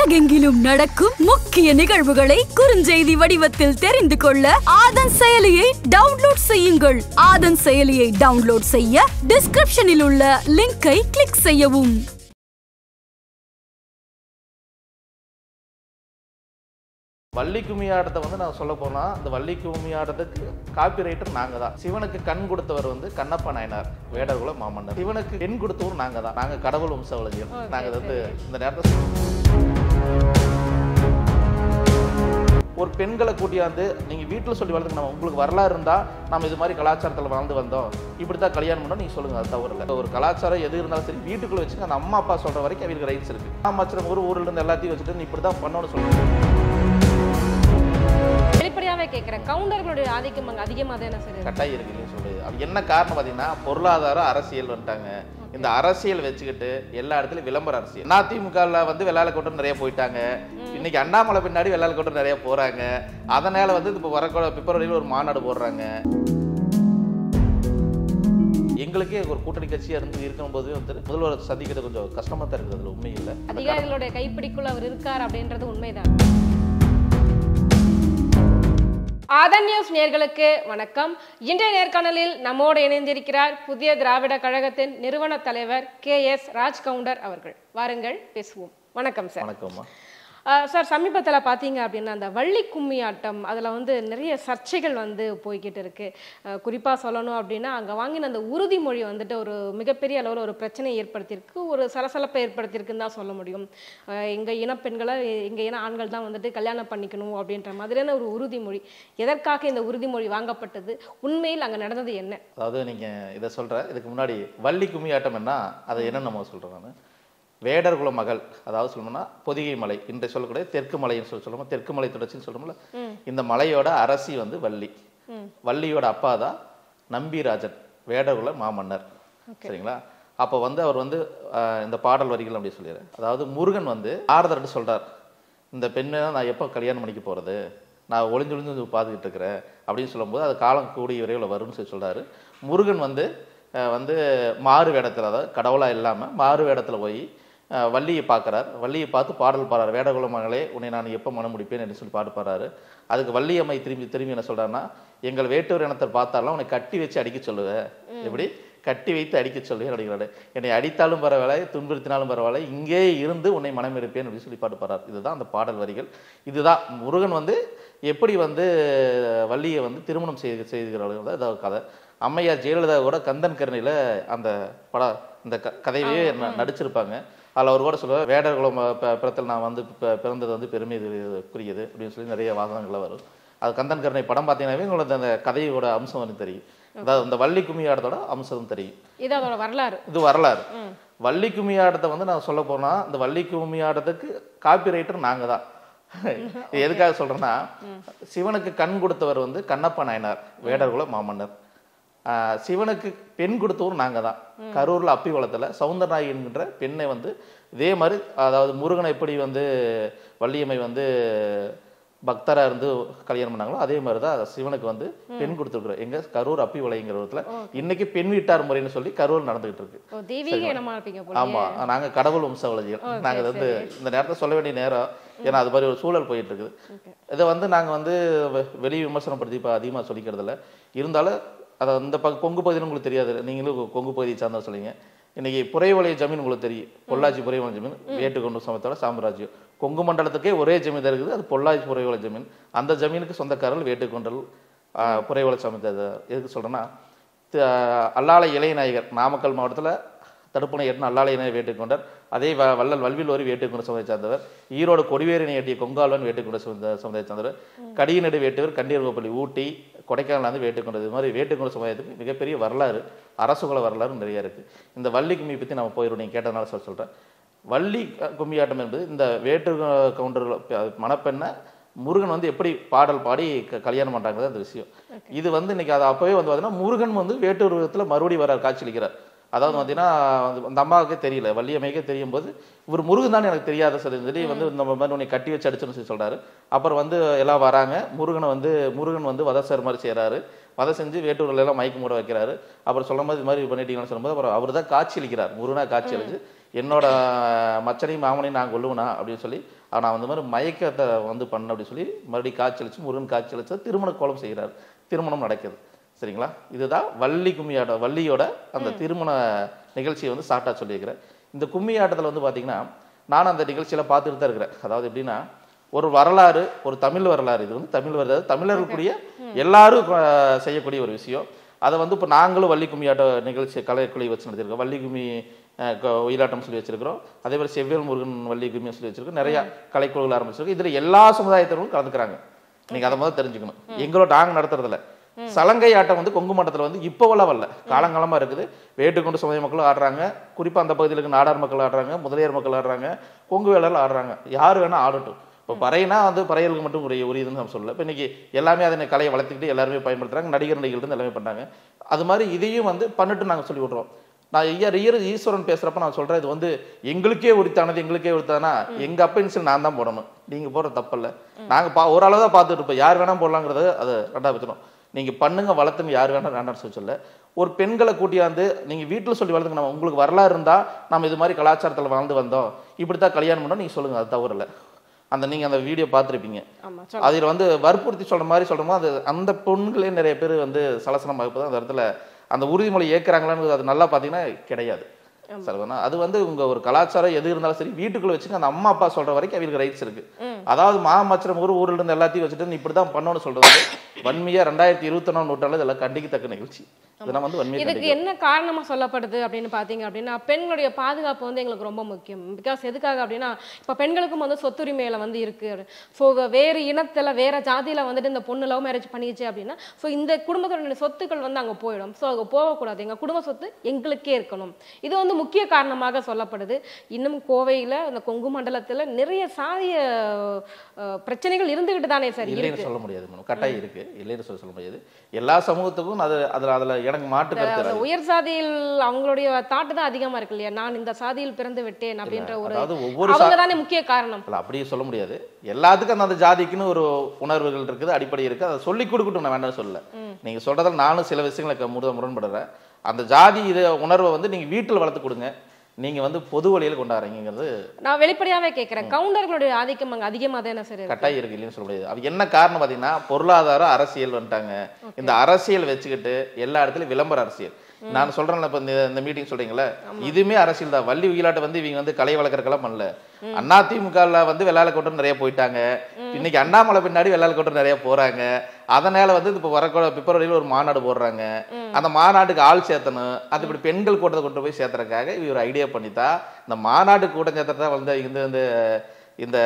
உலகெங்கிலும் நடக்கும் முக்கிய நிகழ்வுகளை குறுஞ்செய்தி வடிவத்தில் தெரிந்து கொள்ள ஆதன் செயலியை டவுன்லோட் செய்யுங்கள் ஆதன் செயலியை டவுன்லோட் செய்ய டிஸ்கிரிப்ஷனில் உள்ள லிங்கை கிளிக் செய்யவும் வள்ளி கும்மி ஆட்டத்தை வந்து நான் சொல்ல போனா இந்த வள்ளி கும்மி ஆட்டத்துக்கு காப்பி ரைட்டர் நாங்க தான் சிவனுக்கு கண் கொடுத்தவர் வந்து கண்ணப்ப நாயனார் வேடர்குல மாமன்னர் சிவனுக்கு பெண் கொடுத்தவர் நாங்க தான் நாங்க கடவுள் வம்சாவளிகள் நாங்க இதை வந்து இந்த நேரத்தில் சொல்றோம். ஒரு பெண்களை கூட்டியாந்து நீங்க வீட்டில் சொல்லி வளர்த்துக்கு நம்ம உங்களுக்கு வரலாறு இருந்தா நம்ம இது மாதிரி கலாச்சாரத்தில் வாழ்ந்து வந்தோம் இப்படி தான் கல்யாணம் பண்ணோம் நீங்க சொல்லுங்க அது தவறு இல்லை ஒரு கலாச்சாரம் எது இருந்தாலும் சரி வீட்டுக்குள்ள வச்சுங்க அந்த அம்மா அப்பா சொல்ற வரைக்கும் அவங்களுக்கு ரைட்ஸ் இருக்கு அமைச்சர் ஒரு ஊர்ல இருந்து எல்லாத்தையும் வச்சுட்டு நீ இப்படி தான் பண்ணணும்னு சொல்லுங்க வெளிப்படையாவே கேட்கிறேன் கவுண்டர்களுடைய ஆதிக்கம் அங்க அதிகமா தானே சார் இருக்கு? கட்டாயம் இருக்குன்னு சொல்லுது அது என்ன காரணம் பார்த்தீங்கன்னா பொருளாதாரம் அரசியல் வந்துட்டாங்க இந்த அரசியல் வச்சுக்கிட்டு எல்லா இடத்துலயும் விளம்பர அரசியல் அதிமுகவில் வந்து வெள்ளாள கூட்டம் நிறைய போயிட்டாங்க இன்னைக்கு அண்ணாமலை பின்னாடி வெள்ளாள கூட்டம் நிறைய போறாங்க அதனால வந்து இப்போ வர பிப்ரவரியில் ஒரு மாநாடு போடுறாங்க எங்களுக்கே ஒரு கூட்டணி கட்சியா இருந்து இருக்கும்போது வந்து முதல்வர் சந்திக்கிறது கொஞ்சம் கஷ்டமா தான் இருக்குது அதுல உண்மை இல்லை அதிகாரிகளுடைய கைப்பிடிக்குள்ள அவர் இருக்கார் அப்படின்றது உண்மைதான் ஆதன் நியூஸ் நேர்களுக்கு வணக்கம் இன்றைய நேர்காணலில் நம்மோடு இணைந்திருக்கிறார் புதிய திராவிட கழகத்தின் நிறுவன தலைவர் கே எஸ் ராஜ் கவுண்டர் அவர்கள் வாருங்கள் பேசுவோம் வணக்கம் சார் வணக்கம்மா ஆஹ் சார் சமீபத்தில் பார்த்தீங்க அப்படின்னா அந்த வள்ளி கும்மி ஆட்டம் அதில் வந்து நிறைய சர்ச்சைகள் வந்து போய்கிட்டு இருக்கு குறிப்பாக சொல்லணும் அப்படின்னா அங்கே வாங்கின அந்த உறுதிமொழி வந்துட்டு ஒரு மிகப்பெரிய அளவில் ஒரு பிரச்சனையை ஏற்படுத்தியிருக்கு ஒரு சலசலப்பை ஏற்படுத்தியிருக்குன்னு தான் சொல்ல முடியும் எங்கள் இன பெண்களை எங்கள் இன ஆண்கள் தான் வந்துட்டு கல்யாணம் பண்ணிக்கணும் அப்படின்ற மாதிரியான ஒரு உறுதிமொழி எதற்காக இந்த உறுதிமொழி வாங்கப்பட்டது உண்மையில் அங்கே நடந்தது என்ன அதாவது நீங்க இதை சொல்ற இதுக்கு முன்னாடி வள்ளி கும்மியாட்டம் என்ன அதை என்ன நம்ம சொல்றோம் நான் வேடர் குல மகள் அதாவது சொல்லணும்னா பொதிகை மலை இன்றை சொல்லக்கூடிய தெற்கு மலைன்னு சொல்லி சொல்லுவோம் தெற்கு மலை தொடர்ச்சின்னு சொல்றோம்ல இந்த மலையோட அரசி வந்து வள்ளி வள்ளியோட அப்பா தான் நம்பிராஜன் வேடர்குல மாமன்னர் சரிங்களா அப்போ வந்து அவர் வந்து ஆஹ், இந்த பாடல் வரிகள் அப்படி சொல்லிடுறேன் அதாவது முருகன் வந்து ஆறுதர்ட்டு சொல்றார் இந்த பெண்ணை நான் எப்போ கல்யாணம் பண்ணிக்க போறது நான் ஒளிஞ்சு ஒளிஞ்சு பார்த்துக்கிட்டு இருக்கிறேன் அப்படின்னு சொல்லும்போது அது காலம் கூடிய விரைவில் வரும்னு சொல்லி சொல்றாரு முருகன் வந்து அஹ், வந்து மாறு வேடத்தில் அதாவது கடவுளா இல்லாம மாறு வேடத்துல போய் அஹ், வள்ளியை பார்க்கறார் வள்ளியை பார்த்து பாடல் பாடுறார் வேடகுல மகளே உன்னை நான் எப்போ மனம் முடிப்பேன் என்று சொல்லி பாட்டு பாடுறாரு அதுக்கு வள்ளி அம்மை திரும்பி திரும்பி என்ன சொல்றாருன்னா எங்கள் வேட்டூர் இனத்தை பார்த்தாலும் உன்னை கட்டி வச்சு அடிக்க சொல்லுவேன் எப்படி கட்டி வைத்து அடிக்க சொல்லுவேன் அப்படிங்கிறாரு என்னை அடித்தாலும் பரவாயில்லை துன்புறுத்தினாலும் பரவாயில்லை இங்கே இருந்து உன்னை மனம் இருப்பேன் அப்படின்னு சொல்லி பாட்டு பாடுறார் இதுதான் அந்த பாடல் வரிகள் இதுதான் முருகன் வந்து எப்படி வந்து வள்ளியை வந்து திருமணம் செய்து செய்துகிறார்கள் அதாவது கதை அம்மையார் ஜெயலலிதா கூட கந்தன் கருணையில அந்த பட இந்த க கதையவே ந- நடிச்சிருப்பாங்க அதில் அவர் கூட சொல்லுவார் வேடர்குலம் ப- பிறத்தில் நான் வந்து பி- பிறந்தது வந்து பெருமைக்குரியது அப்படின்னு சொல்லி நிறைய வாதங்கள்லாம் வரும் அது கந்தன் கருணை படம் பார்த்தீங்கன்னாவே உங்களுக்கு அந்த கதையோட அம்சம் வந்து தெரியும் அதாவது அந்த வள்ளி கும்மியாட்டத்தோட அம்சம் தெரியும் இது அதோட வரலாறு இது வரலாறு வள்ளி கும்மியாட்டத்தை வந்து நான் சொல்ல போனா இந்த வள்ளி கும்மியாட்டத்துக்கு காப்பி ரைட்டர் நாங்க தான் இது எதுக்காக சொல்றேன்னா சிவனுக்கு கண் கொடுத்தவர் வந்து கண்ணப்ப நாயனார் வேடர்குல மாமன்னர் ஆஹ் சிவனுக்கு பெண் கொடுத்தவர் நாங்க தான் கரூர்ல அப்பி வளத்துல சவுந்தரநாயகி என்கின்ற பெண்ணை வந்து இதே மாதிரி அதாவது முருகனை எப்படி வந்து வள்ளியம்மை வந்து பக்தரா இருந்து கல்யாணம் பண்ணாங்களோ அதே மாதிரி தான் சிவனுக்கு வந்து பெண் கொடுத்துருக்குறோம் எங்க கரூர் அப்பி வளைங்கிற இடத்துல இன்னைக்கு பெண் வீட்டார் முறைன்னு சொல்லி கரூர் நடந்துகிட்டு இருக்கு ஓ தெய்வீக இனமா இருப்பீங்க போல ஆமா நாங்க கடவுள் வம்சாவளிகள் நாங்க இது வந்து இந்த நேரத்தை சொல்ல வேண்டிய நேரம் ஏன்னா அது மாதிரி ஒரு சூழல் போயிட்டு இருக்குது இதை வந்து நாங்க வந்து வெ- வெளி விமர்சனம் படுத்தி இப்போ அதிகமா சொல்லிக்கிறது இல்ல இருந்தாலும் அதை இந்த பக்கம் கொங்கு பகுதியில் உங்களுக்கு தெரியாது நீங்களும் கொ- கொங்கு பகுதியை சார்ந்தா சொல்லுங்க இன்னைக்கு புறைவளைய ஜமீன் உங்களுக்கு தெரியும் பொள்ளாச்சி புறைவளைய ஜமீன் வேட்டுக்கொண்டு சமத்தோட சாம்ராஜ்யம் கொங்கு மண்டலத்துக்கே ஒரே ஜமீன் தான் இருக்குது அது பொள்ளாச்சி புறைவளை ஜமீன் அந்த ஜமீனுக்கு சொந்தக்காரர்கள் வேட்டுக்கொண்டல் புறைவளை சமத்த எதுக்கு சொல்றேன்னா த- அல்லாலை இளையநாயகர் நாமக்கல் மாவட்டத்தில் தடுப்பணை எட்டு அல்லாலையினை வேட்டுக்கொண்டார் அதே வ- வள்ளல் வல்விலோரி வேட்டுக்கொண்ட சமுதாய சார்ந்தவர் ஈரோடு கொடிவேரினை எட்டிய கொங்கால்வன் வேட்டுக்கொண்ட சமுதாய சமுதாய சார்ந்தவர் கடியநடு வேட்டுவர் கண்டீர்கோப்பள்ளி ஊட்டி கொடைக்கானல் வந்து வேட்டுக்கொண்டது இது மாதிரி வேட்டுக்கொண்ட சமுதாயத்துக்கு மிகப்பெரிய வரலாறு அரசுகுல வரலாறு நிறைய இருக்கு இந்த வள்ளி கும்மி பற்றி நம்ம போயிடும் நீங்கள் கேட்டதுனால சொல்ல சொல்கிறேன் வள்ளி அஹ், கும்மியாட்டம் என்பது இந்த வேட்டு கவுண்டர்கள் ப- மணப்பெண்ணை முருகன் வந்து எப்படி பாடல் பாடி க- கல்யாணம் பண்றாங்கிறது அந்த விஷயம் இது வந்து இன்னைக்கு அது அப்பவே வந்து பார்த்தீங்கன்னா முருகன் வந்து வேட்டு உருவத்தில் மறுபடியும் வர காட்சியளிக்கிறார் அதாவது பார்த்தீங்கன்னா அந்த- அந்த அம்மாவுக்கே தெரியல வள்ளியம்மைக்கே தெரியும் போது இவர் முருகன் தான் எனக்கு தெரியாத சரி சொல்லி வந்து நம்ம மாதிரி உன்னை கட்டி வச்சு அடிச்சுன்னு சொல்லி சொல்றாரு அப்புறம் வந்து எல்லாம் வராங்க முருகனை வந்து முருகன் வந்து வதசர் மாதிரி செய்றாரு வதை செஞ்சு வேட்டூர்ல எல்லாம் மயக்க மூட வைக்கிறாரு அப்புறம் சொல்லும் போது இது மாதிரி பண்ணிட்டீங்கன்னு சொல்லும்போது அப்புறம் அவர் தான் காட்சி அளிக்கிறார் முருகனா காட்சி அளிச்சு என்னோட மச்சனையும் மாமனையும் நான் கொல்லுவனா அப்படின்னு சொல்லி அவன் அந்த மாதிரி மயக்கத்தை வந்து பண்ண அப்படின்னு சொல்லி மறுபடியும் காய்ச்சலிச்சு முருகன் காய்ச்சலிச்சு திருமண கோலம் செய்கிறார் திருமணம் நடக்குது சரிங்களா இதுதான் வள்ளி கும்மியாட்ட வள்ளியோட அந்த திருமண நிகழ்ச்சியை வந்து ஷார்ட்டாக சொல்லியிருக்கிறேன் இந்த கும்மி ஆட்டத்தில் வந்து பார்த்தீங்கன்னா நானும் அந்த நிகழ்ச்சியில் பார்த்துட்டு தான் இருக்கிறேன் அதாவது எப்படின்னா ஒரு வரலாறு ஒரு தமிழ் வரலாறு இது வந்து தமிழ் வரலாறு தமிழர்களுக்குரிய எல்லாரும் அஹ், செய்யக்கூடிய ஒரு விஷயம் அதை வந்து இப்போ நாங்களும் வள்ளி கும்மியாட்ட நிகழ்ச்சி கலைக்குழி வச்சு நடத்திருக்கோம் வள்ளி கும்மி அஹ், க- ஒயிலாட்டம் சொல்லி வச்சிருக்கிறோம் அதே மாதிரி செவ்வியல் முருகன் வள்ளி கும்மி சொல்லி வச்சிருக்கோம் நிறைய கலைக்குழுகள் ஆரம்பிச்சிருக்கோம் இதில் எல்லா சமுதாயத்தினரும் கலந்துக்கிறாங்க நீங்க அதை முதல்ல தெரிஞ்சுக்கணும் எங்களோட நாங்க நடத்துறதுல சலங்கை ஆட்டம் வந்து கொங்கு மண்டலத்துல வந்து இப்போ வரல வரல காலங்காலமா இருக்குது வேட்டுக்கொண்டு சமுதாய மக்களும் ஆடுறாங்க குறிப்பா அந்த பகுதியில் இருக்க நாடார் மக்கள் ஆடுறாங்க முதலியார் மக்கள் ஆடுறாங்க கொங்கு வேளாளர் ஆடுறாங்க யார் வேணா ஆடட்டும் இப்போ பறையினா வந்து பறையலுக்கு மட்டும் உரிய உரியதுன்னு நம்ம சொல்லல இப்போ இன்னைக்கு எல்லாமே அதனை கலையை வளர்த்துக்கிட்டு எல்லாருமே பயன்படுத்துறாங்க நடிகர் நடிகர்கள் இருந்து எல்லாமே பண்றாங்க அது மாதிரி இதையும் வந்து பண்ணிட்டு நாங்க சொல்லி விட்றோம் நான் ஐயா ஈர ஈஸ்வரன் பேசுறப்ப நான் சொல்றேன் இது வந்து எங்களுக்கே உரித்தானது எங்களுக்கே உரித்தானா எங்க அப்ப இன்சில் நான் தான் போடணும் நீங்க போடுற தப்பல்ல நாங்க பா ஓரளவு தான் பார்த்துட்டு இருப்போம் யார் வேணா போடலாங்கிறத அதை ரெண்டாவது வச்சிடும் நீங்க பண்ணுங்க வளர்த்துங்க யார் வேணா வேண்டாம்னு சொல்லி சொல்ல ஒரு பெண்களை கூட்டியாந்து நீங்க வீட்டுல சொல்லி வளர்த்துங்க நம்ம உங்களுக்கு வரலாறு இருந்தா நம்ம இது மாதிரி கலாச்சாரத்துல வாழ்ந்து வந்தோம் இப்படித்தான் கல்யாணம் பண்ணோம் நீங்க சொல்லுங்க அது தவறில்ல அந்த நீங்க அந்த வீடியோ பார்த்துருப்பீங்க ஆமா அதில் வந்து வற்புறுத்தி சொல்ற மாதிரி சொல்றோமோ அது அந்த பொண்களே நிறைய பேர் வந்து சலசனம் தான் அந்த இடத்துல அந்த உறுதிமொழி ஏற்கிறாங்களான்னு அது நல்லா பார்த்தீங்கன்னா கிடையாது சரிதானா அது வந்து உங்க ஒரு கலாச்சாரம் எது இருந்தாலும் சரி வீட்டுக்குள்ள வச்சுக்க அந்த அம்மா அப்பா சொல்ற வரைக்கும் அவங்களுக்கு ரைட்ஸ் இருக்கு அதாவது மாமச்சரம் ஊர் ஊர்ல இருந்து எல்லாத்தையும் வச்சுட்டு நீ இப்படிதான் பண்ணணும்னு சொல்றது வந்து வன்மையா ரெண்டாயிரத்தி இருபத்தி ஒன்றாம் நூற்றாண்டு இதெல்லாம் கண்டிக்கத்தக்க நிகழ்ச்சி இதெல்லாம் வந்து வன்மையா இதுக்கு கண்டிக்க என்ன காரணமா சொல்லப்படுது அப்படின்னு பாத்தீங்க அப்படின்னா பெண்களுடைய பாதுகாப்பு வந்து எங்களுக்கு ரொம்ப முக்கியம் பிகாஸ் எதுக்காக அப்படின்னா இப்ப பெண்களுக்கும் வந்து சொத்துரிமையில வந்து இருக்கு ஸோ வேறு இனத்துல வேற ஜாதியில வந்துட்டு இந்த பொண்ணு லவ் மேரேஜ் பண்ணிடுச்சு அப்படின்னா ஸோ இந்த குடும்பத்தோட சொத்துக்கள் வந்து அங்க போயிடும் ஸோ அங்க போகக்கூடாது எங்க குடும்ப சொத்து எங்களுக்கே இருக்கணும் இது வந்து முக்கிய காரணமாக சொல்லப்படுது இன்னும் கோவையில இந்த கொங்கு மண்டலத்துல நிறைய சாதிய அஹ், பிரச்சனைகள் இருந்துகிட்டு தானே சார் இல்லைன்னு இருக்கு சொல்ல முடியாது மேடம் கட்டாயம் இருக்கு இல்லைன்னு சொல்ல சொல்ல முடியாது எல்லா சமூகத்துக்கும் அது அதுல அதுல எனக்கு மாற்று கருத்து அந்த இல்லை. உயர் சாதியில் அவங்களுடைய தாட்டு தான் அதிகமா இருக்கு இல்லையா நான் இந்த சாதியில் பிறந்து விட்டேன் அப்படின்ற ஒரு அதாவது ஒவ்வொரு சா- அவங்க தானே முக்கிய காரணம் இல்ல அப்படியே சொல்ல முடியாது எல்லாத்துக்கும் அந்த ஜாதிக்குன்னு ஒரு உணர்வுகள் இருக்குது அடிப்படை இருக்குது அதை சொல்லி கொடுக்கட்டும் நான் வேண்டாம் சொல்லல நீங்க சொல்றதால நானும் சில விஷயங்களை முட முரண்படுறேன் அந்த ஜாதி இதை உணர்வை வந்து நீங்க வீட்டில் வளர்த்து கொடுங்க நீங்க வந்து பொது வழியில் கொண்டாடுறீங்கிறது நான் வெளிப்படையாவே கேட்கிறேன் கவுண்டர்களுடைய ஆதிக்கம் அங்க அதிகமா தானே சார் இருக்கு கட்டாயம் இருக்கு இல்லைன்னு சொல்ல முடியாது அது என்ன காரணம் பார்த்தீங்கன்னா பொருளாதாரம் அரசியல் வந்துட்டாங்க இந்த அரசியல் வச்சுக்கிட்டு எல்லா இடத்துலயும் விளம்பர அரசியல் நான் சொல்றேன்ல இப்ப இந்த இந்த மீட்டிங் சொல்றீங்களே இதுவுமே அரசியல் தான் வள்ளி உயிலாட்டை வந்து இவங்க வந்து கலை வளர்க்கறக்கெல்லாம் பண்ணல அண்ணா திமுகல வந்து வெள்ளாள கூட்டம் நிறைய போயிட்டாங்க இன்னைக்கு அண்ணாமலை பின்னாடி வெள்ளாள கூட்டம் நிறைய போறாங்க அதனால வந்து இப்போ வர பிப்ரவரியில் ஒரு மாநாடு போடுறாங்க அந்த மாநாட்டுக்கு ஆள் சேர்த்தணும் அது இப்படி பெண்கள் கூட்டத்தை கொண்டு போய் சேர்த்துறதுக்காக இவர் ஐடியா பண்ணித்தா இந்த மாநாட்டு கூட்டம் சேர்த்துறதா வந்து இந்த இந்த இந்த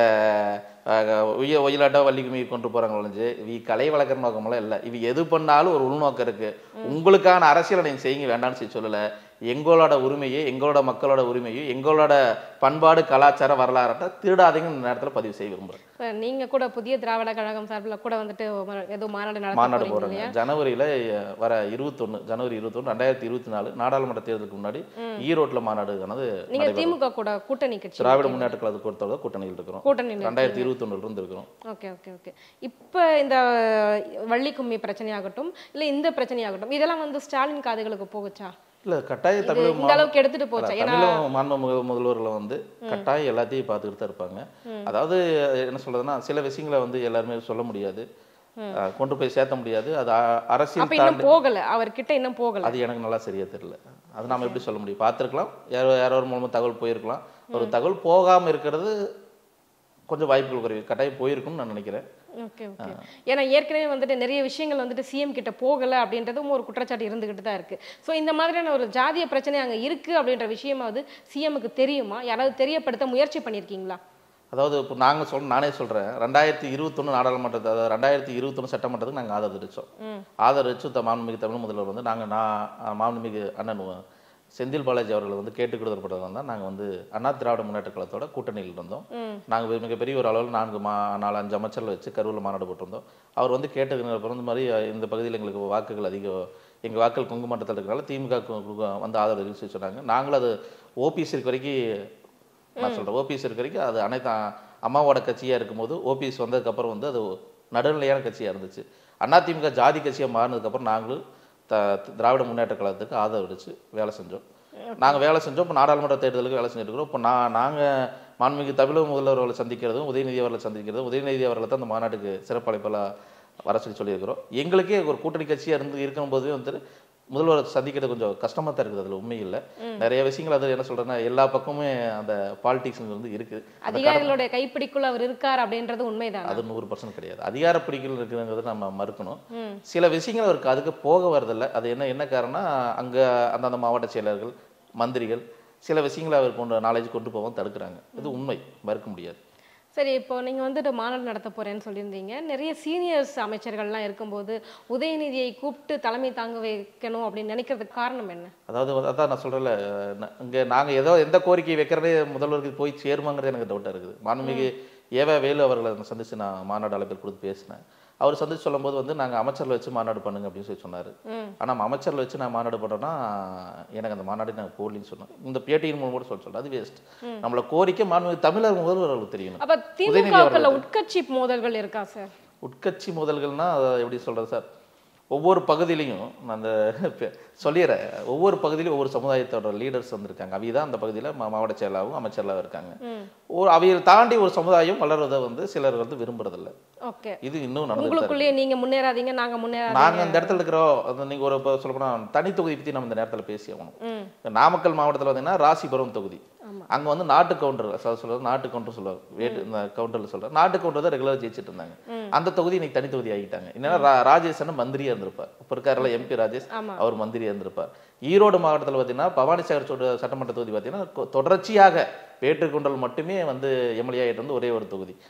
அஹ், உய ஒயிலாட்டோ வள்ளிக்குமி கொண்டு போறாங்க ஒழிஞ்சு இவ கலை வளர்க்குற நோக்கமெல்லாம் இல்லை இவ எது பண்ணாலும் ஒரு உள்நோக்கம் இருக்கு உங்களுக்கான அரசியலை நீங்க செய்யுங்க வேண்டாம்னு சொல்லி சொல்லல எங்களோட உரிமையை எங்களோட மக்களோட உரிமையும் எங்களோட பண்பாடு கலாச்சார வரலாறத்தை திருடாதீங்கன்னு இந்த நேரத்துல பதிவு செய்ய விரும்புறேன் இப்ப நீங்க கூட புதிய திராவிட கழகம் சார்பில் கூட வந்துட்டு ம- ஏதோ மாநாடு நடத்த மாநாடு போறீங்க போறாங்க இல்லையா ஜனவரியில அஹ், வர இருபத்தொன்னு ஜனவரி இருபத்தொன்னு ரெண்டாயிரத்தி இருபத்தி நாலு நாடாளுமன்ற தேர்தலுக்கு முன்னாடி ஈரோட்ல மாநாடுகானது நீங்க நடைபெறும் திமுக கூட கூட்டணி கட்சி திராவிட முன்னேற்ற கழகத்தை பொறுத்தவரை கூட்டணியில் இருக்கிறோம் கூட்டணி ரெண்டாயிரத்தி இருபத்தொன்னுல இருந்து இருக்கிறோம் ஓகே ஓகே ஓகே இப்போ இந்த வள்ளி கும்மி பிரச்சனையாகட்டும் இல்ல இந்த பிரச்சனையாகட்டும் இதெல்லாம் வந்து ஸ்டாலின் காதுகளுக்கு போகுச்சா இல்ல கட்டாய இது தமிழ் இந்த அளவுக்கு எடுத்துட்டு போச்சா ஏன்னா தமிழ் மாண்பு முக- முதல்வர்கள் வந்து கட்டாயம் எல்லாத்தையும் பார்த்துக்கிட்டு தான் இருப்பாங்க அதாவது என்ன சொல்றதுன்னா சில விஷயங்களை வந்து எல்லாருமே சொல்ல முடியாது அஹ், கொண்டு போய் சேர்த்த முடியாது அது அ- அரசியல் அப்ப இன்னும் தாண்டி போகல அவர்கிட்ட இன்னும் போகல அது எனக்கு நல்லா சரியா தெரியல அது நாம எப்படி சொல்ல முடியும் பார்த்துருக்கலாம் யாரோ யாரோ ஒரு மூலமா தகவல் போயிருக்கலாம் ஒரு தகவல் போகாம இருக்கிறது கொஞ்சம் வாய்ப்புகள் குறைவு கட்டாயம் போயிருக்கும்னு நான் நினைக்கிறேன் ஓகே ஓகே ஏன்னா ஏற்கனவே வந்துட்டு நிறைய விஷயங்கள் வந்துட்டு சிஎம் கிட்ட போகல அப்படின்றதும் ஒரு குற்றச்சாட்டு இருந்துகிட்டு தான் இருக்கு ஸோ இந்த மாதிரியான ஒரு ஜாதிய பிரச்சனை அங்க இருக்கு அப்படின்ற விஷயமாவது சிஎம்க்கு தெரியுமா யாராவது தெரியப்படுத்த முயற்சி பண்ணியிருக்கீங்களா அதாவது இப்போ நாங்க சொல் நானே சொல்றேன் ரெண்டாயிரத்தி இருபத்தொன்னு நாடாளுமன்றத்தை அதாவது ரெண்டாயிரத்தி இருபத்தொன்னு சட்டமன்றத்துக்கு நாங்க ஆதரிச்சோம் ஆதரிச்சு த மாண்புமிகு தமிழ் முதல்வர் வந்து நாங்க நான் மாண்புமிகு அண்ணன் வ- செந்தில் பாலாஜி அவர்கள் வந்து கேட்டுக்கொடுக்கப்பட்டது தான் நாங்கள் வந்து அண்ணா திராவிட முன்னேற்ற கழகத்தோட கூட்டணியில் இருந்தோம் நாங்கள் மிகப்பெரிய ஒரு அளவில் நான்கு மா நாலு அஞ்சு அமைச்சர்கள் வச்சு கரூரில் மாநாடு போட்டிருந்தோம் அவர் வந்து கேட்டதுக்கு பிறந்த மாதிரி அஹ், இந்த பகுதியில் எங்களுக்கு வாக்குகள் அதிகம் எங்கள் வாக்குகள் கொங்கு மண்டலத்தில் இருக்கிறனால திமுக க்கு- க்கு வந்து ஆதரவு தெரிவிச்சு சொன்னாங்க நாங்களும் அது ஓபிஎஸ் இருக்க வரைக்கும் நான் சொல்கிறேன் ஓபிஎஸ் இருக்க வரைக்கும் அது அனைத்து அ- அம்மாவோட கட்சியாக இருக்கும்போது ஓபிஎஸ் வந்ததுக்கப்புறம் வந்து அது நடுநிலையான கட்சியாக இருந்துச்சு அதிமுக ஜாதி கட்சியாக மாறினதுக்கப்புறம் நாங்களும் த திராவிட முன்னேற்ற கழகத்துக்கு ஆதரவு அளிச்சு வேலை செஞ்சோம் நாங்கள் வேலை செஞ்சோம் இப்போ நாடாளுமன்ற தேர்தலுக்கு வேலை செஞ்சுட்டு இருக்கிறோம் இப்போ நான் நாங்கள் மாண்புமிகு தமிழக முதல்வர்களை சந்திக்கிறதும் உதயநிதி அவர்களை சந்திக்கிறதும் உதயநிதி அவர்களை தான் அந்த மாநாட்டுக்கு சிறப்பு அழைப்பாளர் வர சொல்லி சொல்லியிருக்கிறோம் எங்களுக்கே ஒரு கூட்டணி கட்சியாக இருந்து இருக்கும்போது வந்து முதல்வரை சந்திக்கிறது கொஞ்சம் கஷ்டமாக தான் இருக்குது அதில் உண்மை இல்லை நிறைய விஷயங்கள் அது என்ன சொல்கிறேன்னா எல்லா பக்கமுமே அந்த பாலிடிக்ஸ் வந்து இருக்குது அந்த அதிகாரிகளுடைய கைப்பிடிக்குள்ள அவர் இருக்கார் அப்படின்றது உண்மைதான் அது நூறு பர்சன்ட் கிடையாது அதிகார பிடிக்கல் இருக்குங்கிறத நம்ம மறுக்கணும் சில விஷயங்கள் அவருக்கு அதுக்கு போக வரதில்லை அது என்ன என்ன காரணம்னா அங்கே அந்தந்த மாவட்ட செயலர்கள் மந்திரிகள் சில விஷயங்களை அவர் கொண்டு நாலேஜ் கொண்டு போகவும் தடுக்கிறாங்க இது உண்மை மறுக்க முடியாது சரி இப்போ நீங்க வந்துட்டு மாநாடு நடத்த போறேன்னு சொல்லியிருந்தீங்க நிறைய சீனியர்ஸ் அமைச்சர்கள்லாம் இருக்கும்போது உதயநிதியை கூப்பிட்டு தலைமை தாங்க வைக்கணும் அப்படின்னு நினைக்கிறதுக்கு காரணம் என்ன அதாவது வந்து அதான் நான் சொல்கிறேன்ல இங்கே நாங்கள் ஏதோ எந்த கோரிக்கை வைக்கிறதே முதல்வருக்கு போய் சேருமாங்கிறது எனக்கு டவுட்டாக இருக்குது மாண்புமிகு ஏவா வேலு அவர்களை நான் சந்திச்சு நான் மாநாடு அழைப்பில் கொடுத்து பேசினேன் அவர் சந்திச்சு சொல்லும்போது வந்து நாங்கள் அமைச்சரில் வச்சு மாநாடு பண்ணுங்க அப்படின்னு சொல்லி சொன்னார் ஆனால் அமைச்சரில் வச்சு நான் மாநாடு பண்ணுறேன்னா எனக்கு அந்த மாநாடு நாங்கள் போடலின்னு சொன்னேன் இந்த பேட்டியின் மூலம் கூட சொல்ல சொல்ல அது வேஸ்ட் நம்மள கோரிக்கை மாண்புமிகு தமிழர் முதல்வருக்கு தெரியணும் அப்ப உதயநிதி திமுகவுக்குள்ள அவர்கள் உட்கட்சி மோதல்கள் இருக்கா சார் உட்கட்சி மோதல்கள்னா அதை எப்படி சொல்றது சார் ஒவ்வொரு பகுதியிலையும் நான் அந்த பே- சொல்லிடுறேன் ஒவ்வொரு பகுதியிலும் ஒவ்வொரு சமுதாயத்தோட லீடர்ஸ் வந்திருக்காங்க அவி தான் அந்த பகுதியில் மாவட்ட செயலாகவும் அமைச்சர்களாகவும் இருக்காங்க ஒரு அவையை தாண்டி ஒரு சமுதாயம் வளர்றதை வந்து சிலர் வந்து விரும்புறதில்ல ஓகே இது இன்னும் நடந்துட்டு தான் இருக்கு. உங்களுக்குள்ளேயே நீங்க முன்னேறாதீங்க நாங்க முன்னேறாதீங்க நாங்க அந்த இடத்துல இருக்கிறோம் அது நீங்க ஒரு சொல்ல போனா தனி தொகுதி பத்தி நம்ம இந்த நேரத்துல பேசி ஆகணும் இப்ப நாமக்கல் மாவட்டத்துல பாத்தீங்கன்னா ராசிபுரம் தொகுதி அங்க வந்து நாட்டு கவுண்டர் சொல்றது நாட்டு கவுண்டர் சொல்லுவாங்க வேட்டு இந்த கவுண்டர்ல சொல்ற நாட்டு கவுண்டர் தான் ரெகுலரா ஜெயிச்சிட்டு இருந்தாங்க அந்த தொகுதி இன்னைக்கு தனி தொகுதி ஆகிட்டாங்க என்னன்னா ரா- ராஜேஷ் அண்ணன் மந்திரியா இருந்திருப்பார் இப்ப இருக்காருல எம்பி ராஜேஷ் ஆமா. அவர் மந்திரியா இருந்திருப்பார் ஈரோடு மாவட்டத்துல பாத்தீங்கன்னா பவானி சாகர் சோடு- சட்டமன்ற தொகுதி பாத்தீங்கன்னா கொ- தொடர்ச்சியாக வேட்டுக்குண்டல் மட்டுமே வந்து எம்எல்ஏ ஆகிட்டு வந்து ஒரே ஒரு தொகுதி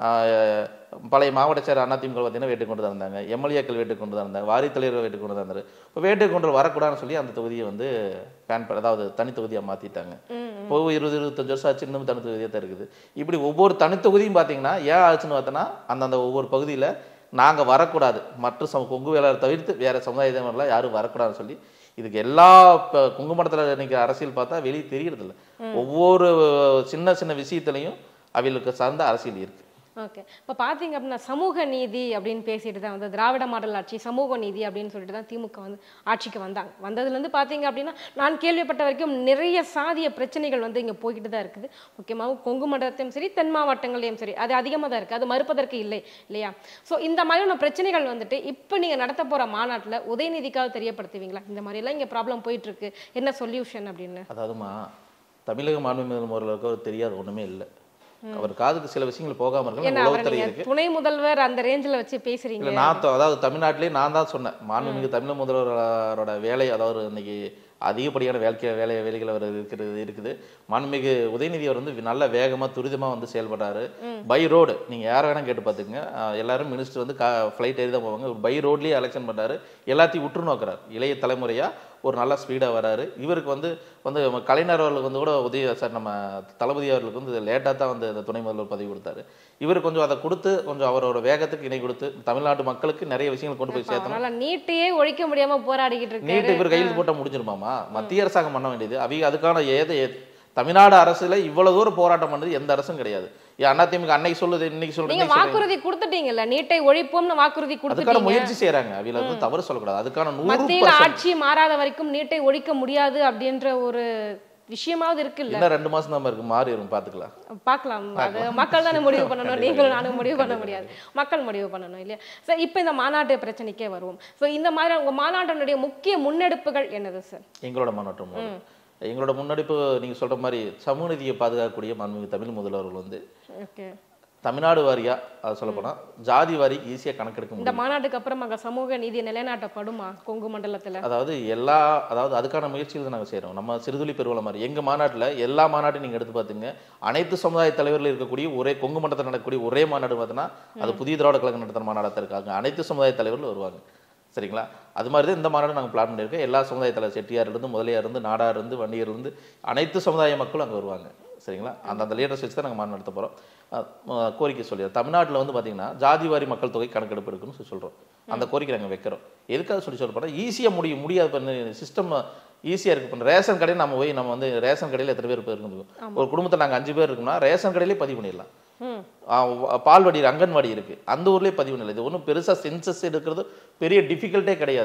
ஆஹ் பழைய மாவட்ட சேர் அதிமுக பார்த்தீங்கன்னா வேட்டு கொண்டு தான் இருந்தாங்க எம்எல்ஏக்கள் வேட்டு கொண்டு தான் இருந்தாங்க வாரி தலைவர் வேட்டு கொண்டு தான் இருந்தாரு இப்போ வேட்டு கொண்டு வரக்கூடாதுன்னு சொல்லி அந்த தொகுதியை வந்து பேன் பண்ண அதாவது தனி தொகுதியாக மாற்றிட்டாங்க இப்போ இருபது இருபத்தஞ்சு வருஷம் ஆச்சு இன்னும் தனி தொகுதியாக தான் இருக்குது இப்படி ஒவ்வொரு தனி தொகுதியும் பார்த்தீங்கன்னா ஏன் ஆச்சுன்னு பார்த்தோன்னா அந்தந்த ஒவ்வொரு பகுதியில் நாங்கள் வரக்கூடாது மற்ற சம கொங்கு வேளாளர் தவிர்த்து வேற சமுதாயத்தினர்லாம் யாரும் வரக்கூடாதுன்னு சொல்லி இதுக்கு எல்லா இப்போ குங்குமடத்தில் இன்னைக்கு அரசியல் பார்த்தா வெளியே தெரியறதில்ல ஒவ்வொரு சின்ன சின்ன விஷயத்துலையும் அவங்களுக்கு சார்ந்த அரசியல் இருக்கு ஓகே இப்போ பார்த்தீங்க அப்படின்னா சமூக நீதி அப்படின்னு பேசிட்டு தான் வந்து திராவிட மாடல் ஆட்சி சமூக நீதி அப்படின்னு சொல்லிட்டு தான் திமுக வந்து ஆட்சிக்கு வந்தாங்க வந்ததுலேருந்து பார்த்தீங்க அப்படின்னா நான் கேள்விப்பட்ட வரைக்கும் நிறைய சாதிய பிரச்சனைகள் வந்து இங்கே போய்கிட்டு தான் இருக்குது முக்கியமாக கொங்கு மண்டலத்தையும் சரி தென் மாவட்டங்களையும் சரி அது அதிகமாக தான் இருக்குது அது மறுப்பதற்கு இல்லை இல்லையா ஸோ இந்த மாதிரியான பிரச்சனைகள் வந்துட்டு இப்போ நீங்கள் நடத்த போகிற மாநாட்டில் உதயநிதிக்காக தெரியப்படுத்துவீங்களா இந்த மாதிரிலாம் இங்கே ப்ராப்ளம் போயிட்டு இருக்கு என்ன சொல்யூஷன் அப்படின்னு அதாவதுமா தமிழக மாண்புமிகு முதல்வருக்கு அவர் தெரியாத ஒண்ணுமே இல்லை அவர் காதுக்கு சில விஷயங்கள் போகாம இருக்கு ஏன்னா அவரை உளவுத்துறை நீங்க இருக்கு துணை முதல்வர் அந்த ரேஞ்சில் வச்சு இல்ல பேசுறீங்க நான் தொ- அதாவது தமிழ்நாட்டிலே நான் தான் சொன்னேன் மாண்புமிகு தமிழக முதல்வரோட வேலை அதாவது இன்னைக்கு அதிகப்படியான வேலைக்கு வேலை வேலைகள் அவர் இருக்கிறது இருக்குது மாண்புமிகு உதயநிதி அவர் வந்து நல்ல வேகமா துரிதமா வந்து செயல்படுறாரு பை ரோடு நீங்க யார வேணா கேட்டு பார்த்துங்க எல்லாரும் மினிஸ்டர் வந்து ஃப்ளைட் ஏறி தான் போவாங்க பை ரோட்லயே எலெக்ஷன் பண்றாரு எல்லாத்தையும் உற்று நோக்குறாரு இளைய தலைமுறையா ஒரு நல்ல ஸ்பீடாக வராரு இவருக்கு வந்து வந்து நம்ம கலைஞர் அவர்களுக்கு வந்து கூட உதய சார் நம்ம தளபதி அவர்களுக்கு வந்து லேட்டாக தான் வந்து அந்த துணை முதல்வர் பதவி கொடுத்தாரு இவர் கொஞ்சம் அதை கொடுத்து கொஞ்சம் அவரோட வேகத்துக்கு இணை கொடுத்து தமிழ்நாட்டு மக்களுக்கு நிறைய விஷயங்கள் கொண்டு போய் சேர்த்தணும் அதனால நீட்டையே ஒழிக்க முடியாம போராடிக்கிட்டு இருக்காரு நீட்டு இவர் கையில் போட்டால் முடிஞ்சிருமாமா மத்திய அரசாங்கம் பண்ண வேண்டியது அவங்க அதுக்கான ஏது ஏ- தமிழ்நாடு அரசுல இவ்வளவு தூரம் போராட்டம் பண்ணது எந்த அரசும் கிடையாது ஏன் அதிமுக அன்னைக்கு சொல்லுது இன்னைக்கு சொல்லுது நீங்க இன்னைக்கு சொல்லுது. வாக்குறுதி கொடுத்துட்டீங்கல்ல நீட்டை ஒழிப்போம்னு வாக்குறுதி அதுக்கான கொடுத்துட்டீங்க முயற்சி செய்யறாங்க அவங்கள வந்து தவறு சொல்லக்கூடாது அதுக்கான நூறு மத்தியில ஆட்சி மாறாத வரைக்கும் நீட்டை ஒழிக்க முடியாது அப்படின்ற ஒரு விஷயமாவது இருக்குல்ல இன்னும் ரெண்டு மாசம் தான் இருக்கு மாறி இருக்கும் பாத்துக்கலாம் பார்க்கலாம் அது மக்கள் தானே முடிவு பண்ணணும் நீங்களும் நானும் முடிவு பண்ண முடியாது மக்கள் முடிவு பண்ணணும் இல்லையா சார் இப்போ இந்த மாநாட்டு பிரச்சனைக்கே வருவோம் ஸோ இந்த மாதிரி உங்க மாநாட்டினுடைய முக்கிய முன்னெடுப்புகள் என்னது சார் எங்களோட மாநாட்டம் எங்களோட முன்னெடுப்பு நீங்க சொல்ற மாதிரி சமூக நீதியை பாதுகாக்கக்கூடிய மாண்புமிகு தமிழ் முதல்வர்கள் வந்து ஓகே தமிழ்நாடு வாரியா அதை சொல்ல போனா ஜாதி வாரி ஈஸியா கணக்கெடுக்க இந்த முடியும் மாநாட்டுக்கு அப்புறம் அங்க சமூக நீதி நிலைநாட்டப்படுமா கொங்கு மண்டலத்துல அதாவது எல்லா அதாவது அதுக்கான முயற்சிகள் நாங்க செய்றோம் நம்ம சிறுதுளி பெருவள மாதிரி எங்க மாநாட்டுல எல்லா மாநாட்டையும் நீங்க எடுத்து பாத்துங்க அனைத்து சமுதாய தலைவர்கள் இருக்கக்கூடிய ஒரே கொங்கு மண்டலத்தில் நடக்கக்கூடிய ஒரே மாநாடு பார்த்தீங்கன்னா அது புதிய திராவிட கழகம் நடத்துற மாநாடத்தான் இருக்காங்க அனைத்து சமுதாய தலைவர்கள் வருவாங்க சரிங்களா அது மாதிரி தான் இந்த மாநாடு நாங்கள் பிளான் பண்ணியிருக்கோம் எல்லா சமுதாய தலைவர் செட்டியார் இருந்து முதலியார் இருந்து நாடார் இருந்து வண்டியர் இருந்து அனைத்து சமுதாய மக்களும் அங்கே வருவாங்க சரிங்களா அந்த அந்த லீடர்ஸ் வச்சு தான் நாங்கள் மாநாடு நடத்த போகிறோம் கோரிக்கை சொல்லி தமிழ்நாட்டில் வந்து பார்த்தீங்கன்னா ஜாதிவாரி மக்கள் தொகை கணக்கெடுப்பு இருக்குன்னு சொல்லி சொல்கிறோம் அந்த கோரிக்கை நாங்கள் வைக்கிறோம் எதுக்காக சொல்லி சொல்ல போனால் ஈஸியாக முடியும் முடியாது பண்ணு சிஸ்டம் ஈஸியாக இருக்கு இப்போ ரேஷன் கடையில் நம்ம போய் நம்ம வந்து ரேஷன் கடையில் எத்தனை பேர் இருக்குது ஒரு குடும்பத்தில் நாங்கள் அஞ்சு பேர் இருக்கோம்னா ரேஷன் கடையிலே பதிவு பண்ணிடலாம் ம் ஆ, வ- பால்வாடி அங்கன்வாடி இருக்கு அந்த ஊர்லயே பதிவு நிலை இது ஒன்றும் பெருசா சென்சஸ் எடுக்கிறது பெரிய டிஃபிகல்ட்டே கிடையாது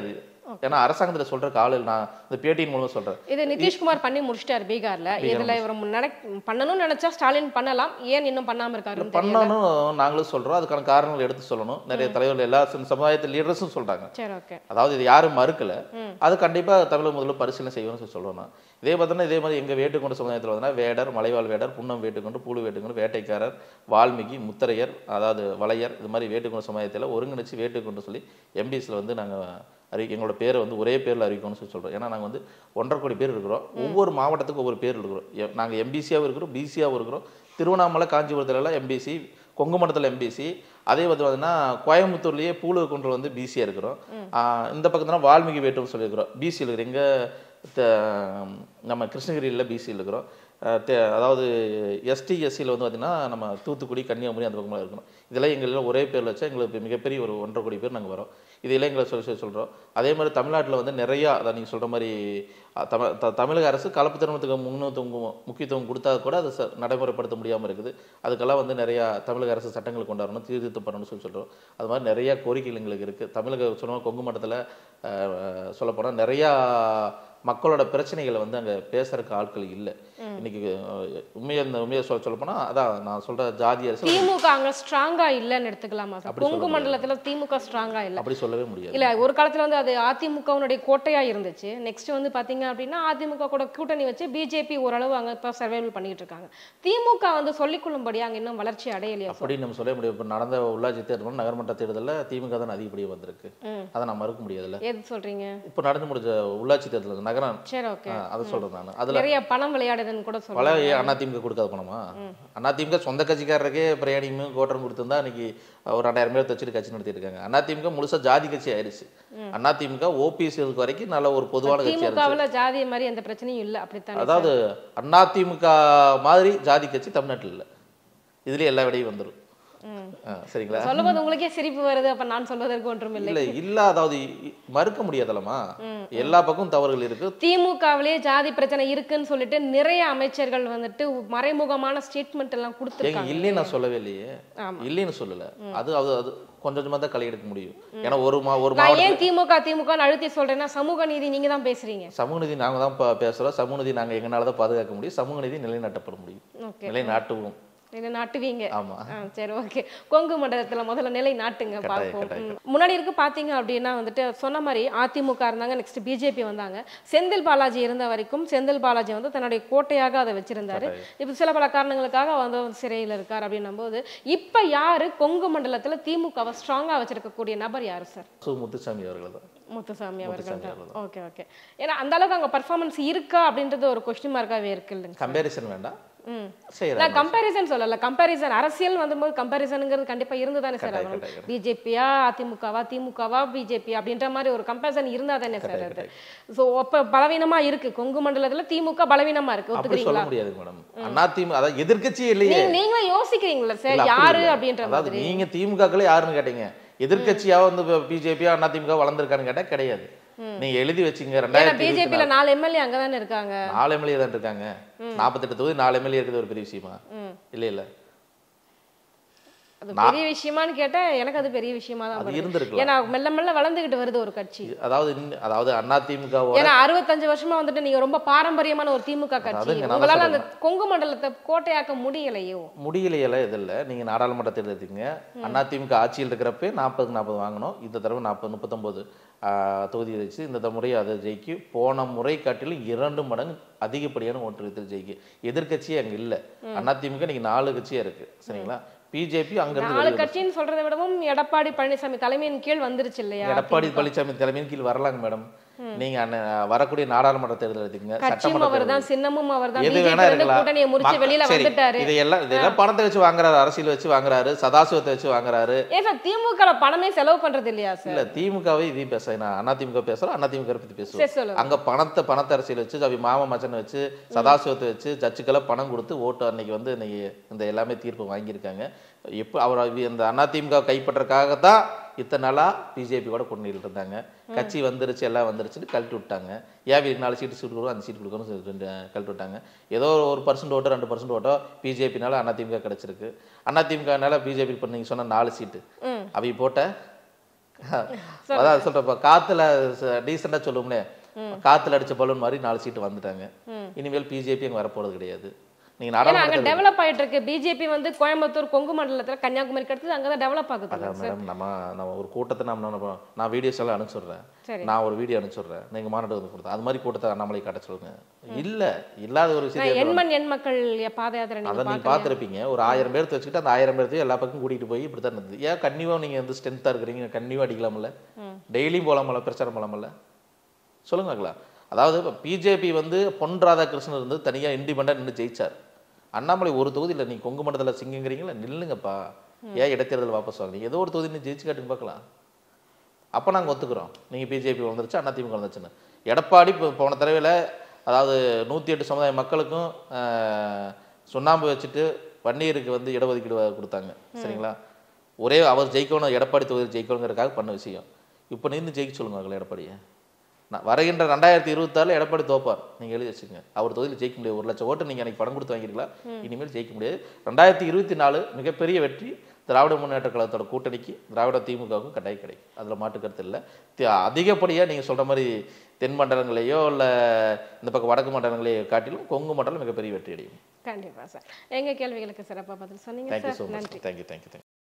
ஏன்னா அரசாங்கத்துல சொல்ற ஆளு நான் இந்த பேட்டியின் மூலமா சொல்றேன் இது நிதிஷ்குமார் பண்ணி முடிச்சிட்டாரு பீகார்ல இதுல இவர் நட பண்ணணும்னு நினைச்சா ஸ்டாலின் பண்ணலாம் ஏன் இன்னும் பண்ணாம இருக்காருன்னு தெரியல பண்ணணும் நாங்களும் சொல்றோம் அதுக்கான காரணங்கள் எடுத்து சொல்லணும் நிறைய தலைவர்கள் எல்லா சம- சமுதாயத்து லீடர்ஸும் சொல்றாங்க சரி ஓகே அதாவது இது யாரும் மறுக்கல அது கண்டிப்பா தமிழக முதல்ல பரிசீலனை செய்யணும்னு சொல்லி சொல்றோம் நான் இதே பார்த்தோன்னா இதே மாதிரி எங்க வேட்டுக்கொண்ட சமுதாயத்தில் பார்த்தீங்கன்னா வேடர் மலைவாழ் வேடர் புன்னம் வேட்டுக்கொண்டு பூலு வேட்டுக்கொண்டு வேட்டைக்காரர் வால்மீகி முத்தரையர் அதாவது வளையர் இது மாதிரி வேட்டுக்கொண்ட சமுதாயத்தில் ஒருங்கிணைச்சு வேட்டுக்கொண்டு சொல்லி எம்பிஸில் வந்து நாங்க அறி எங்களோட பேரை வந்து ஒரே பேரில் அறிவிக்கணும்னு சொல்லி சொல்றோம் ஏன்னா நாங்க வந்து ஒன்றரை கோடி பேர் இருக்கிறோம் ஒவ்வொரு மாவட்டத்துக்கும் ஒவ்வொரு பேர் இருக்கிறோம் எ- நாங்க எம்பிசியாவும் இருக்கிறோம் பிசியாவும் இருக்கிறோம் திருவண்ணாமலை காஞ்சிபுரத்துல எல்லாம் எம்பிசி கொங்கு மண்டலத்தில் எம்பிசி அதே வந்து பார்த்தீங்கன்னா கோயம்புத்தூர்லேயே பூலு கொண்டு வந்து பிசியாக இருக்கிறோம் ஆஹ் இந்த பக்கத்துல வால்மீகி வேட்டுன்னு சொல்லியிருக்கிறோம் பிசியில் இருக்கிற இங்கே நம்ம கிருஷ்ணகிரியில் பிசியில் இருக்கிறோம் ஆஹ் தே- அதாவது எஸ்டி எஸ்சியில் வந்து பார்த்தீங்கன்னா நம்ம தூத்துக்குடி கன்னியாகுமரி அந்த பக்கமாக இருக்கணும் இதெல்லாம் எங்களெல்லாம் ஒரே பேரில் வச்சா எங்களுக்கு மிகப்பெரிய ஒரு ஒன்றரை கோடி பேர் நாங்கள் வரோம் இதெல்லாம் எங்களை சொல்லி சொல்லி சொல்கிறோம் அதே மாதிரி தமிழ்நாட்டில் வந்து நிறையா அதான் நீங்கள் சொல்கிற மாதிரி அஹ், தமிழ் த- தமிழக அரசு கலப்பு திருமணத்துக்கு முன்னுத்துவம் முக்கியத்துவம் கொடுத்தா கூட அதை ச- நடைமுறைப்படுத்த முடியாமல் இருக்குது அதுக்கெல்லாம் வந்து நிறையா தமிழக அரசு சட்டங்கள் கொண்டு வரணும் சீர்திருத்தம் பண்ணணும்னு சொல்லி சொல்கிறோம் அது மாதிரி நிறையா கோரிக்கைகள் எங்களுக்கு இருக்குது தமிழக சொன்ன கொங்கு மண்டலத்தில் சொல்லப்போனால் நிறையா மக்களோட பிரச்சனைகளை வந்து அங்கே பேசுறதுக்கு ஆட்கள் இல்லை இன்னைக்கு அஹ், உண்மையை இந்த உண்மையை சொல்ல சொல்லப்போனால் அதான் நான் சொல்கிற ஜாதி அரசு திமுக அங்க ஸ்ட்ராங்கா இல்லன்னு எடுத்துக்கலாமா சார் கொங்கு மண்டலத்துல திமுக ஸ்ட்ராங்கா இல்ல அப்படி சொல்லவே முடியாது இல்ல ஒரு காலத்துல வந்து அது அதிமுகவுடைய கோட்டையா இருந்துச்சு நெக்ஸ்ட் வந்து பாத்தீங்க அப்படின்னா அதிமுக கூட கூட்டணி வச்சு பிஜேபி ஓரளவு அங்க இப்ப சர்வைவல் பண்ணிட்டு இருக்காங்க திமுக வந்து சொல்லிக்கொள்ளும்படி அங்க இன்னும் வளர்ச்சி அடையலையா சார் அப்படி நம்ம சொல்ல முடியும் இப்போ நடந்த உள்ளாட்சி தேர்தல் நகர்மன்ற தேர்தலில் திமுக தான் அதிகப்படியாக வந்திருக்கு ம். அதை நான் மறுக்க முடியாதுல்ல எது சொல்றீங்க இப்போ நடந்து முடிஞ்ச உள்ளாட்சி தேர்தல் நகரம் சரி ஓகே ஆ, அதை சொல்றேன் நான் அதுல நிறைய பணம் விளையாடுதுன்னு கூட பல சொல்லுவாங்க அதிமுக கொடுக்காத பணமா அதிமுக சொந்த கட்சிக்காரருக்கே பிரியாணியும் கோட்டரும் கொடுத்திருந்தா இன்னைக்கு ஒரு ரெண்டாயிரம் பேர் வச்சுட்டு கட்சி நடத்திட்டு இருக்காங்க அதிமுக முழுசா ஜாதி கட்சி ஆயிருச்சு அதிமுக ஓபிஎஸ் வரைக்கும் நல்ல ஒரு பொதுவான கட்சியா இருந்துச்சு திமுகவுல ஜாதி மாதிரி எந்த பிரச்சனையும் இல்ல அப்படித்தானே அதாவது அதிமுக மாதிரி ஜாதி கட்சி தமிழ்நாட்டில் இல்லை இதுலயே எல்லா விடையும் வந்துடும் சரிங்களா சொல்லும்போது உங்களுக்கே சிரிப்பு வருது அப்ப நான் சொல்வதற்கு ஒன்றும் இல்லை இல்ல இல்ல அதாவது இ- மறுக்க முடியாதல்லமா எல்லா பக்கம் தவறுகள் இருக்கு திமுகவிலேயே ஜாதி பிரச்சனை இருக்குன்னு சொல்லிட்டு நிறைய அமைச்சர்கள் வந்துட்டு மறைமுகமான ஸ்டேட்மெண்ட் எல்லாம் ஏங்க கொடுத்துருக்காங்க இல்லைன்னு நான் சொல்லவே இல்லையே ஆமா. இல்லைன்னு சொல்லல அது அது அது கொஞ்சம் கொஞ்சமா தான் களை எடுக்க முடியும் ஏன்னா ஒரு மா ஒரு நான் மாவட்டம் ஏன் திமுக திமுக அழுத்தி சொல்றேன்னா சமூக நீதி நீங்க தான் பேசுறீங்க சமூக நீதி நாங்க தான் ப- பேசுறோம் சமூக நீதி நாங்க எங்கனால தான் பாதுகாக்க முடியும் சமூக நீதி நிலைநாட்டப்பட முடியும் ஓகே நிலைநாட்டுவோம் என்ன நாட்டுவீங்க ஆமா ஆ, சரி ஓகே கொங்கு மண்டலத்துல முதல்ல நிலை நாட்டுங்க பார்ப்போம் கட்டாயம். ம். முன்னாடி இருக்கு பாத்தீங்க அப்படின்னா வந்துட்டு சொன்ன மாதிரி அதிமுக இருந்தாங்க நெக்ஸ்ட் பிஜேபி வந்தாங்க செந்தில் பாலாஜி இருந்த வரைக்கும் செந்தில் பாலாஜி வந்து தன்னுடைய கோட்டையாக அதை வச்சிருந்தாரு இப்ப சில பல காரணங்களுக்காக வந்து அவர் சிறையில் இருக்கார் அப்படின்னும் போது இப்ப யாரு கொங்கு மண்டலத்துல திமுகவை ஸ்ட்ராங்கா வச்சிருக்கக்கூடிய நபர் யாரு சார் சு முத்துசாமி அவர்கள் தான் முத்துசாமி அவர்கள் முத்துசாமி தான் அவர்கள் ஓகே ஓகே ஏன்னா அந்த அளவுக்கு அங்க பர்ஃபார்மன்ஸ் இருக்கா அப்படின்றது ஒரு கொஸ்டின் மார்க்காவே இருக்கு இல்லைங்க கம்பேரிசன் வேண்டாம் ம் செய்யறாங்க நான் கம்பேரிசன் சொல்லல கம்பேரிசன் அரசியல் வந்தபோது கம்பேரிசன்ங்கிறது கண்டிப்பா இருந்துதானே சார் கட்டாயம், ஆகணும் கட்டாயம். பிஜேபியா அதிமுகவா திமுகவா பிஜேபி அப்படின்ற மாதிரி ஒரு கம்பேரிசன் இருந்தா தானே சார் அது சோ அப்ப பலவீனமா இருக்கு கொங்கு மண்டலத்துல திமுக பலவீனமா இருக்கு அப்படி சொல்ல ஒத்துக்கிறீங்களா முடியாது மேடம் அதிமுக அதாவது எதிர்க்கட்சியே இல்லையே நீங்க நீங்களும் யோசிக்கிறீங்களா சார் இல்ல, அப்படி யாரு இல்ல. அப்படின்ற அதாவது மாதிரி நீங்க திமுகக்களே யாருன்னு கேட்டீங்க எதிர்க்கட்சியா வந்து பிஜேபியா அதிமுக வளர்ந்துருக்கான்னு கேட்டா கிடையாது நீங்க எழுதி வச்சீங்க ஏன்னா ரெண்டாயிரத்தி பிஜேபியில நாலு எம்எல்ஏ அங்கதானே இருக்காங்க நாலு எம்எல்ஏ தான் இருக்காங்க நாற்பத்தெட்டு தொகுதி நாலு எம்எல்ஏ இருக்குது ஒரு பெரிய விஷயமா இல்ல இல்ல அது பெரிய விஷயமான்னு கேட்டா எனக்கு அது பெரிய விஷயமா தான் அது படுது. இருந்திருக்கலாம். ஏன்னா மெல்ல மெல்ல வளர்ந்துகிட்டு வருது ஒரு கட்சி அதாவது இன்ன- அதாவது அதிமுகவோட ஏன்னா அறுபத்தஞ்சு வருஷமா வந்துட்டு நீங்க ரொம்ப பாரம்பரியமான ஒரு திமுக கட்சி அதுங்க நான் உங்களால தான் அந்த கொங்கு மண்டலத்தை கோட்டையாக்க முடியலையோ முடியலையெல்லாம் இது இல்லை நீங்க நாடாளுமன்ற தேர்தல் எடுத்தீங்க அதிமுக ஆட்சியில் இருக்கிறப்ப நாற்பது நாற்பது வாங்கணும் இந்த தடவை நாற்பது முப்பத்தொம்போது தொகுதி வச்சு இந்த முறை அதை ஜெயிக்கும் போன முறை காட்டிலும் இரண்டு மடங்கு அதிகப்படியான ஓட்டு ஜெயிக்கும் எதிர்க்கட்சியே அங்க இல்ல அதிமுக இன்னைக்கு நாலு கட்சியா இருக்கு சரிங்களா பிஜேபி அங்க இருந்து நாலு வெளிய வந்து- கட்சின்னு சொல்றதை விடவும் எடப்பாடி பழனிசாமி தலைமையின் கீழ் வந்துருச்சு இல்லையா எடப்பாடி பழனிசாமி தலைமையின் கீழ் வரலாங்க மேடம் நீங்க அண்ண- வரக்கூடிய நாடாளுமன்ற தேர்தல் எடுத்தீங்க கட்சியும் சட்டமன்ற அவர் தேர்தல் தான் சின்னமும் அவர் தான் எது வேணா பிஜேபி வந்து இருக்கலாம் கூட்டணியை முடிச்சு மக்க- வெளியில சரி, வந்துட்டாரு இதையெல்லாம் இதெல்லாம் பணத்தை வச்சு வாங்குறாரு அரசியல் வச்சு வாங்குறாரு சதாசிவத்தை வச்சு வாங்குறாரு ஏன் சார் திமுக பணமே செலவு பண்றது இல்லையா சார் இல்ல திமுகவை இதையும் பேச நான் அதிமுக பேசுறேன் அதிமுக பத்தி பேசுவேன் சரி சொல்லுங்க அங்க பணத்தை பணத்தை அரசியல் வச்சு அவி மாமா மச்சனை வச்சு சதாசிவத்தை வச்சு ஜட்ஜுக்களை பணம் கொடுத்து ஓட்டு அன்னைக்கு வந்து இன்னைக்கு இந்த எல்லாமே தீர்ப்பு வாங்கியிருக்காங்க எப்போ அவர் அவி- இந்த அதிமுக கைப்பற்றக்காக தான் இத்தனை நாளா பிஜேபி கூட கொண்டு இருந்தாங்க கட்சி வந்துருச்சு எல்லாம் வந்துருச்சுன்னு கழட்டி விட்டாங்க ஏன் வீட்டுக்கு நாலு சீட்டு சீட்டு கொடுக்கணும் அந்த சீட்டு கொடுக்கணும் சொல்லி ரெண்டு கழட்டி விட்டாங்க ஏதோ ஒரு பர்சன்ட் ஓட்டோ ரெண்டு பர்சன்ட் ஓட்டோ பிஜேபினால அதிமுக கிடைச்சிருக்கு அதிமுகனால பிஜேபி இப்போ நீங்க சொன்ன நாலு சீட்டு ம் அவை போட்ட அதான் சொல்றப்ப காத்துல டீசெண்டா சொல்லுவோம்ல காத்துல அடிச்ச பலூன் மாதிரி நாலு சீட்டு வந்துட்டாங்க இனிமேல் பிஜேபி அங்க வரப்போறது கிடையாது நீங்க ஏன்னா அங்க நாடாளுமன்ற டெவலப் ஆயிட்டு இருக்கு பிஜேபி வந்து கோயம்புத்தூர் கொங்கு மண்டலத்துல கன்னியாகுமரிக்கு அடுத்தது அங்கதான் டெவலப் ஆகுது அதான் மேடம் நம்ம நம்ம ஒரு கூட்டத்தை நம்ம என்ன பண்ணோம்? நான் வீடியோஸ் எல்லாம் அனுப்பிச்சுடுறேன் சரி. நான் ஒரு வீடியோ அனுப்பிச்சுடுறேன் நீங்க மாநாடு வந்து கொடுத்தேன் அது மாதிரி கூட்டத்தை அண்ணாமலை காட்ட சொல்லுங்க இல்ல இல்லாத ஒரு நான் விஷயத்தை எண்மண் எண் மக்கள் பாத யாத்திரை நீங்க அதை நீங்க பாக்கலையா? பார்த்துருப்பீங்க ஒரு ஆயிரம் பேர்த்து வச்சுக்கிட்டு அந்த ஆயிரம் பேர்த்தையும் எல்லா பக்கம் கூட்டிட்டு போய் இப்படி தான் இருந்தது ஏன் கன்னிவா நீங்க வந்து ஸ்ட்ரென்த்தா இருக்கிறீங்க கன்னிவா அடிக்கலாம்ல டெய்லியும் போலாமல்ல பிரச்சாரம் போலாமல்ல சொல்லுங்க பார்க்கலாம் அதாவது இப்போ பிஜேபி வந்து பொன் ராதாகிருஷ்ணன் இருந்து தனியா இண்டிபெண்டா நின்று ஜெயிச்சார் அண்ணாமலை ஒரு தொகுதியில் நீங்க கொங்கு மண்டலத்தில் சிங்கங்கிறீங்களா நில்லுங்கப்பா ஏன் இடைத்தேர்தல் வாபஸ் வாங்குறீங்க ஏதோ ஒரு தொகுதி நீ ஜெயிச்சு காட்டுங்க பார்க்கலாம் அப்போ நாங்கள் ஒத்துக்கிறோம் நீங்கள் பிஜேபி வந்துருச்சு அதிமுக வந்துருச்சுன்னு எடப்பாடி இப்போ போன தடவையில் அதாவது நூற்றி எட்டு சமுதாய மக்களுக்கும் ஆஹ், சுண்ணாம்பு வச்சுட்டு வன்னியருக்கு வந்து இடஒதுக்கீடு வ- கொடுத்தாங்க சரிங்களா ஒரே அவர் ஜெயிக்கணும் எடப்பாடி தொகுதியில் ஜெயிக்கணுங்கிறதுக்காக பண்ண விஷயம் இப்போ நின்று ஜெயிக்க சொல்லுங்க அவங்களை எடப்பாடியை நான் வருகின்ற ரெண்டாயிரத்தி இருபத்தாறில் எடப்பாடி தோப்பார் நீங்கள் எழுதி வச்சுங்க அவர் தொகுதியில் ஜெயிக்க முடியாது ஒரு லட்சம் ஓட்டு நீங்கள் எனக்கு படம் கொடுத்து வாங்கிருக்கலாம் இனிமேல் ஜெயிக்க முடியாது ரெண்டாயிரத்தி இருபத்தி நாலு மிகப்பெரிய வெற்றி திராவிட முன்னேற்ற கழகத்தோட கூட்டணிக்கு திராவிட திமுகவுக்கும் கட்டாயம் கிடைக்கும் அதில் மாற்று கருத்து இல்லை தி- அதிகப்படியாக நீங்கள் சொல்கிற மாதிரி தென் மண்டலங்களையோ இல்லை இந்த பக்கம் வடக்கு மண்டலங்களையோ காட்டிலும் கொங்கு மண்டலம் மிகப்பெரிய வெற்றி அடையும் கண்டிப்பா சார் எங்க கேள்விகளுக்கு சிறப்பா பதில் சொன்னீங்க தேங்க்யூ சார் ஸோ மச் நன்றி தேங்க்யூ தேங்க்யூ தேங்க்யூ